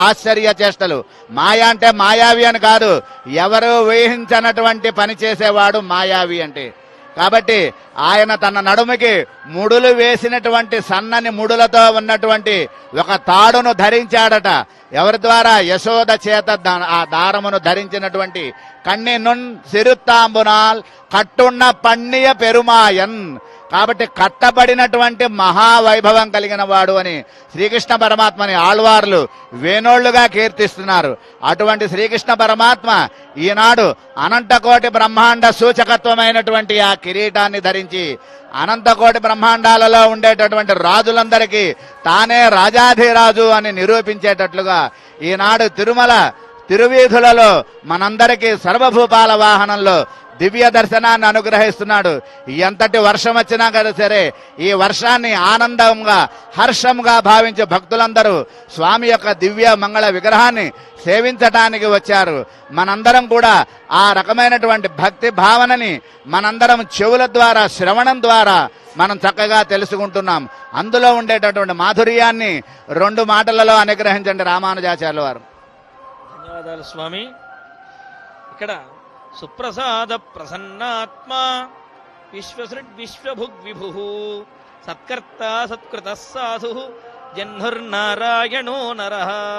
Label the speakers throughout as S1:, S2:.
S1: ఆశ్చర్య చేష్టలు మాయా అంటే మాయావి అని కాదు ఎవరు ఊహించనటువంటి పని చేసేవాడు మాయావి అంటే కాబట్టి ఆయన తన నడుముకి ముడులు వేసినటువంటి సన్నని ముడులతో ఉన్నటువంటి ఒక తాడును ధరించాడట ఎవరి ద్వారా యశోద చేత దా- ఆ దారమును ధరించినటువంటి కన్ని నున్ సిరుత్తాంబునాల్ కట్టున్న పన్నియ పెరుమాయన్ కాబట్టి కట్టబడినటువంటి మహావైభవం కలిగిన వాడు అని శ్రీకృష్ణ పరమాత్మని ఆళ్వార్లు వేణోళ్లుగా కీర్తిస్తున్నారు అటువంటి శ్రీకృష్ణ పరమాత్మ ఈనాడు అనంతకోటి బ్రహ్మాండ సూచకత్వమైనటువంటి ఆ కిరీటాన్ని ధరించి అనంతకోటి బ్రహ్మాండాలలో ఉండేటటువంటి రాజులందరికీ తానే రాజాధిరాజు అని నిరూపించేటట్లుగా ఈనాడు తిరుమల తిరువీధులలో మనందరికీ సర్వభూపాల వాహనంలో దివ్య దర్శనాన్ని అనుగ్రహిస్తున్నాడు ఎంతటి వర్షం వచ్చినా కదా సరే ఈ వర్షాన్ని ఆనందంగా హర్షంగా భావించే భక్తులందరూ స్వామి యొక్క దివ్య మంగళ విగ్రహాన్ని సేవించటానికి వచ్చారు మనందరం కూడా ఆ రకమైనటువంటి భక్తి భావనని మనందరం చెవుల ద్వారా శ్రవణం ద్వారా మనం చక్కగా తెలుసుకుంటున్నాం అందులో ఉండేటటువంటి మాధుర్యాన్ని రెండు మాటలలో అనుగ్రహించండి రామానుజాచార్యుల వారు
S2: ధన్యవాదాలు స్వామి ఇక్కడ సుప్రసాద ప్రసన్నాత్మ విశ్వసృడ్ విశ్వభుగ్ విభు సత్కర్త సత్కృత సాధు జహ్నుర్నారాయణో నర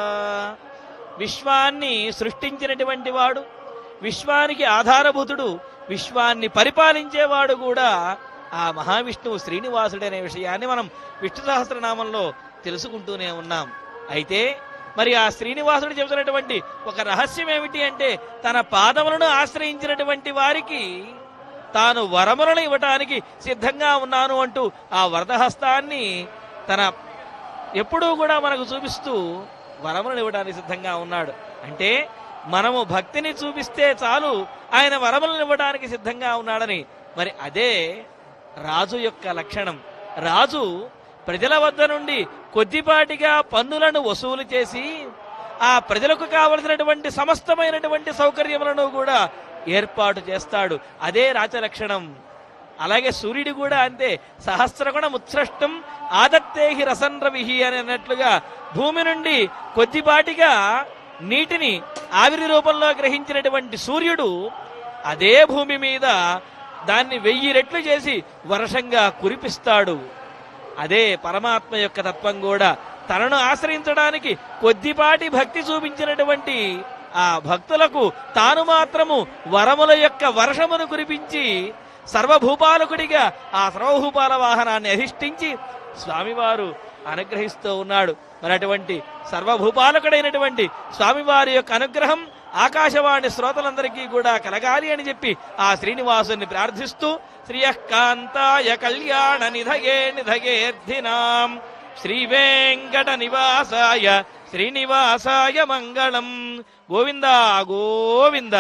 S2: విశ్వాన్ని సృష్టించినటువంటి వాడు విశ్వానికి ఆధారభూతుడు విశ్వాన్ని పరిపాలించేవాడు కూడా ఆ మహావిష్ణువు శ్రీనివాసుడు అనే విషయాన్ని మనం విష్ణు సహస్రనామంలో తెలుసుకుంటూనే ఉన్నాం అయితే మరి ఆ శ్రీనివాసుడు చెబుతున్నటువంటి ఒక రహస్యం ఏమిటి అంటే తన పాదములను ఆశ్రయించినటువంటి వారికి తాను వరములను ఇవ్వటానికి సిద్ధంగా ఉన్నాను అంటూ ఆ వరదహస్తాన్ని తన ఎప్పుడూ కూడా మనకు చూపిస్తూ వరములను ఇవ్వడానికి సిద్ధంగా ఉన్నాడు అంటే మనము భక్తిని చూపిస్తే చాలు ఆయన వరములను ఇవ్వడానికి సిద్ధంగా ఉన్నాడని మరి అదే రాజు యొక్క లక్షణం రాజు ప్రజల వద్ద నుండి కొద్దిపాటిగా పన్నులను వసూలు చేసి ఆ ప్రజలకు కావలసినటువంటి సమస్తమైనటువంటి సౌకర్యములను కూడా ఏర్పాటు చేస్తాడు అదే రాజలక్షణం అలాగే సూర్యుడు కూడా అంతే సహస్రగుణ ఉత్సృష్టం ఆదత్తేహి రసన్ రవిహి అని అన్నట్లుగా భూమి నుండి కొద్దిపాటిగా నీటిని ఆవిరి రూపంలో గ్రహించినటువంటి సూర్యుడు అదే భూమి మీద దాన్ని వెయ్యి రెట్లు చేసి వర్షంగా కురిపిస్తాడు అదే పరమాత్మ యొక్క తత్వం కూడా తనను ఆశ్రయించడానికి కొద్దిపాటి భక్తి చూపించినటువంటి ఆ భక్తులకు తాను మాత్రము వరముల యొక్క వర్షమును కురిపించి సర్వభూపాలకుడిగా ఆ సర్వభూపాల వాహనాన్ని అధిష్ఠించి స్వామివారు అనుగ్రహిస్తూ ఉన్నాడు మరి అటువంటి సర్వభూపాలకుడైనటువంటి స్వామివారి యొక్క అనుగ్రహం ఆకాశవాణి శ్రోతలందరికీ కూడా కలగాలి అని చెప్పి ఆ శ్రీనివాసుని ప్రార్థిస్తూ శ్రియకాంతాయ కళ్యాణ నిధయే నిధయేర్థినాం శ్రీ వెంకట నివాసాయ శ్రీనివాసాయ మంగళం గోవింద గోవింద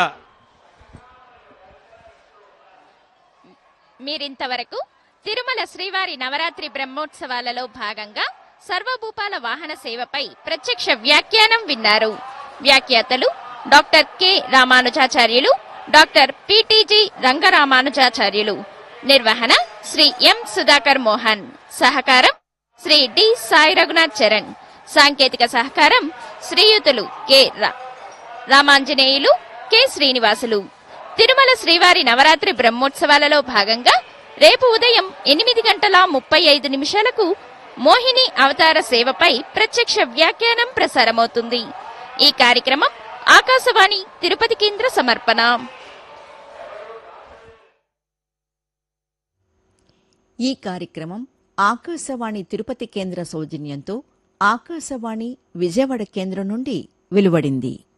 S3: మీరింతవరకు తిరుమల శ్రీవారి నవరాత్రి బ్రహ్మోత్సవాలలో భాగంగా సర్వభూపాల వాహన సేవపై ప్రత్యక్ష వ్యాఖ్యానం విన్నారు వ్యాఖ్యాతలు doctor K Ramanujacharyulu doctor PTG Rangaramanujacharyulu నిర్వహణ శ్రీ ఎం సుధాకర్ మోహన్ సహకారం శ్రీ డి సాయి రఘునాథ్ చరణ్ సాంకేతిక సహకారం శ్రీయుతులు కె రా- రామాంజనేయులు కె శ్రీనివాసులు తిరుమల శ్రీవారి నవరాత్రి బ్రహ్మోత్సవాలలో భాగంగా రేపు ఉదయం ఎనిమిది గంటల ముప్పై ఐదు నిమిషాలకు మోహిని అవతార సేవపై ప్రత్యక్ష వ్యాఖ్యానం ప్రసారమవుతుంది ఈ కార్యక్రమం ఆకాశవాణి తిరుపతి కేంద్ర సమర్పణ
S4: ఈ కార్యక్రమం ఆకాశవాణి తిరుపతి కేంద్ర సౌజన్యంతో ఆకాశవాణి విజయవాడ కేంద్రం నుండి వెలువడింది